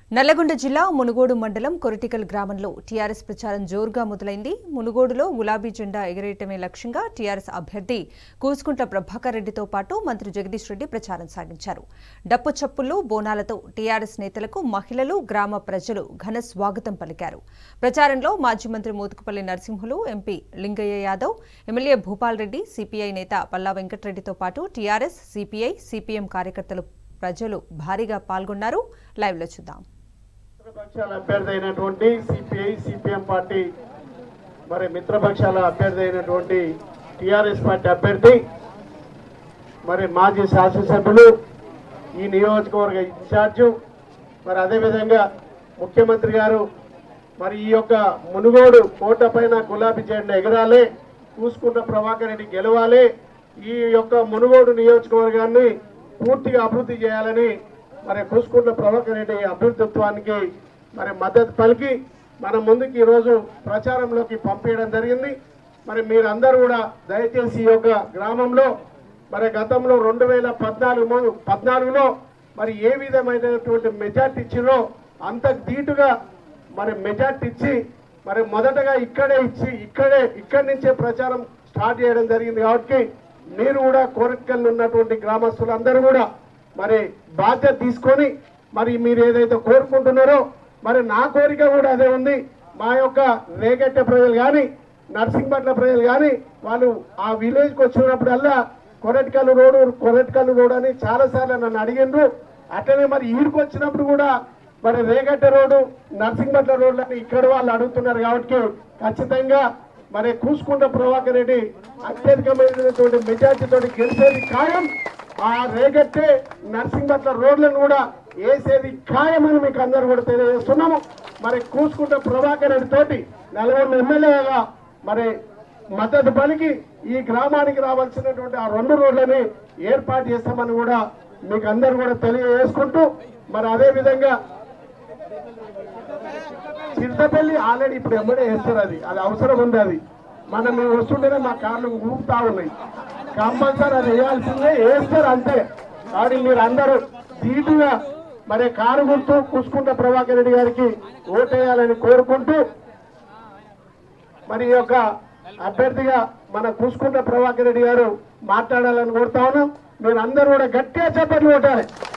నల్లగొండ జిల్లా మునుగోడు మండలం కొరటికల్ గ్రామంలో టీఆర్ఎస్ ప్రచారం జోరుగా మొదలైంది మునుగోడులో గులాబీ జెండా ఎగరేయటమే లక్ష్యంగా టీఆర్ఎస్ అభ్యర్థి కూసుకుంట్ల ప్రభాకర్ రెడ్డితో పాటు మంత్రి జగదీష్ రెడ్డి ప్రచారం సాగించారు డప్పు చప్పుల్లో బోనాలతో టీఆర్ఎస్ నేతలకు మహిళలు గ్రామ ప్రజలు ఘన స్వాగతం పలికారు ప్రచారంలో మాజీ మంత్రి Mothukupalli Narasimhulu MP Lingaiah Yadav MLA Bhupal Reddy CPI నేత పల్లా వెంకటరెడ్డితో పాటు టీఆర్ఎస్ సిపిఐ సిపిఎం కార్యకర్తలు ప్రజలు భారీగా పాల్గొన్నారు లైవ్లో చూద్దాం మిత్రపక్షాల అభ్యర్థి అయినటువంటి సిపిఐ సిపిఎం పార్టీ మరి మిత్రపక్షాల అభ్యర్థి అయినటువంటి టిఆర్ఎస్ పార్టీ అభ్యర్థి మరి మాజీ శాసనసభ్యులు ఈ నియోజకవర్గ ఇన్ఛార్జు మరి అదేవిధంగా ముఖ్యమంత్రి గారు మరి ఈ యొక్క మునుగోడు కోట పైన గులాబీ జెండా ఎగరాలి చూసుకున్న ప్రభాకర్ రెడ్డి గెలవాలి ఈ యొక్క మునుగోడు నియోజకవర్గాన్ని పూర్తిగా అభివృద్ధి చేయాలని మరి కూసుకుంట్ల ప్రభాకర్ రెడ్డి అభ్యర్థిత్వానికి మరి మద్దతు పలికి మన ముందుకు ఈరోజు ప్రచారంలోకి పంపించడం జరిగింది మరి మీరందరూ కూడా దయచేసి ఈ యొక్క గ్రామంలో మరి గతంలో రెండు వేల పద్నాలుగు పద్నాలుగులో మరి ఏ విధమైనటువంటి మెజార్టీ ఇచ్చిరో అంత ధీటుగా మరి మెజార్టీ ఇచ్చి మరి మొదటగా ఇక్కడే ఇచ్చి ఇక్కడే ఇక్కడి నుంచే ప్రచారం స్టార్ట్ చేయడం జరిగింది కాబట్టి మీరు కూడా కోరికల్లో ఉన్నటువంటి గ్రామస్తులందరూ కూడా మరి బాధ్యత తీసుకొని మరి మీరు ఏదైతే కోరుకుంటున్నారో మరి నా కోరిక కూడా అదే ఉంది మా యొక్క రేగట్ట ప్రజలు కానీ నర్సింగ్పట్ల ప్రజలు కానీ వాళ్ళు ఆ విలేజ్కి వచ్చినప్పుడల్లా కొరటికల్లు రోడ్డు కొరటికల్లు రోడ్ అని చాలాసార్లు నన్ను అడిగిండ్రు అట్లనే మరి ఈడికి వచ్చినప్పుడు కూడా మరి రేగట్ట రోడ్డు నర్సింగ్పట్ల రోడ్లు అని ఇక్కడ వాళ్ళు అడుగుతున్నారు కాబట్టి ఖచ్చితంగా మరి కూసుకుంట ప్రభాకర్ రెడ్డి అత్యధికమైనటువంటి మెజార్టీతో గెలిచేది ఖాయం ఆ రేగట్టే నర్సింగ్పట్ల రోడ్లను కూడా వేసేది ఖాయమని మీకు అందరూ కూడా తెలియజేస్తున్నాము మరి కూసుకుంట ప్రభాకర్ రెడ్డి తోటి నలుగురు ఎమ్మెల్యేగా మరి మద్దతు పలికి ఈ గ్రామానికి రావాల్సినటువంటి ఆ రెండు రోడ్లని ఏర్పాటు చేస్తామని కూడా మీకు అందరూ కూడా తెలియజేసుకుంటూ మరి అదే విధంగా చిరుతపల్లి ఆల్రెడీ ఇప్పుడు ఎమ్మడే వేస్తారు అది అది అవసరం ఉంది అది మనం మేము వస్తుంటేనే మా కార్లు ఊపుతా ఉన్నాయి కంపల్సరీ అది వేయాల్సిందే వేస్తారు అంతే కాబట్టి మీరు అందరూ ధీటుగా మరి కారు గుర్తు కూసుకుంట ప్రభాకర్ రెడ్డి గారికి ఓటేయాలని కోరుకుంటూ మరి ఈ యొక్క అభ్యర్థిగా మన కూసుకుంట ప్రభాకర్ రెడ్డి గారు మాట్లాడాలని కోరుతా ఉన్నాం మీరు అందరూ కూడా గట్టిగా చెప్పట్లు కొట్టాలి